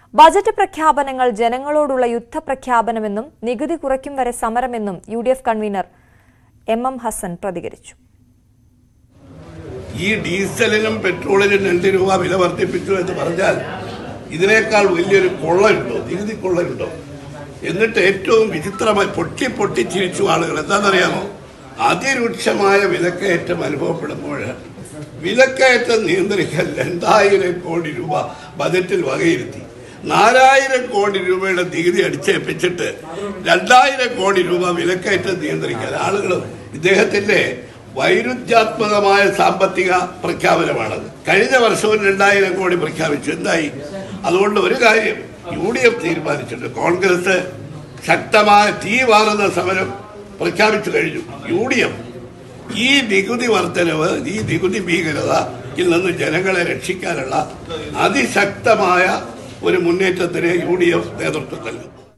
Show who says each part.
Speaker 1: budget പ്രഖ്യാപനങ്ങൾ ജനങ്ങളോടുള്ള യുദ്ധപ്രഖ്യാപനമെന്നും നികുതി കുറയ്ക്കും വരെ സമരമെന്നും U D F convener M M Hasan പ്രതികരിച്ചു
Speaker 2: ഈ ഡീസലിനും പെട്രോളിനും രണ്ട് രൂപ വില വർദ്ധിപ്പിച്ചു എന്ന് പറഞ്ഞാൽ ഇതിനേക്കാൾ വലിയൊരു കൊള്ളയുണ്ടോ നികുതി കൊള്ളയുണ്ടോ എന്നിട്ട് ഏറ്റവും വിചിത്രമായി പൊട്ടി പൊട്ടി ചിരിച്ചു ആളുകൾ എന്താണെന്നറിയാമോ അതിരൂക്ഷമായ വിലക്കയറ്റം അനുഭവപ്പെടുമ്പോൾ വിലക്കയറ്റം നിയന്ത്രിക്കാൻ രണ്ടായിരം കോടി രൂപ ബജറ്റിൽ വകയിരുത്തി നാലായിരം കോടി രൂപയുടെ നികുതി അടിച്ചേൽപ്പിച്ചിട്ട് രണ്ടായിരം കോടി രൂപ വിലക്കയറ്റം നിയന്ത്രിക്കാൻ ആളുകൾ ഇദ്ദേഹത്തിന്റെ വൈരുദ്ധ്യാത്മകമായ സാമ്പത്തിക പ്രഖ്യാപനമാണത് കഴിഞ്ഞ വർഷവും രണ്ടായിരം കോടി പ്രഖ്യാപിച്ചു എന്തായി അതുകൊണ്ട് ഒരു കാര്യം യു ഡി എഫ് തീരുമാനിച്ചിട്ടുണ്ട് കോൺഗ്രസ് ശക്തമായ തീ വാറുന്ന സമരം പ്രഖ്യാപിച്ചു കഴിഞ്ഞു യു ഡി എഫ് ഈ നികുതി വർധനവ് ഈ നികുതി ഭീകരതയിൽ നിന്ന് ജനങ്ങളെ രക്ഷിക്കാനുള്ള അതിശക്തമായ ഒരു മുന്നേറ്റത്തിന് യു ഡി എഫ് നേതൃത്വം നൽകും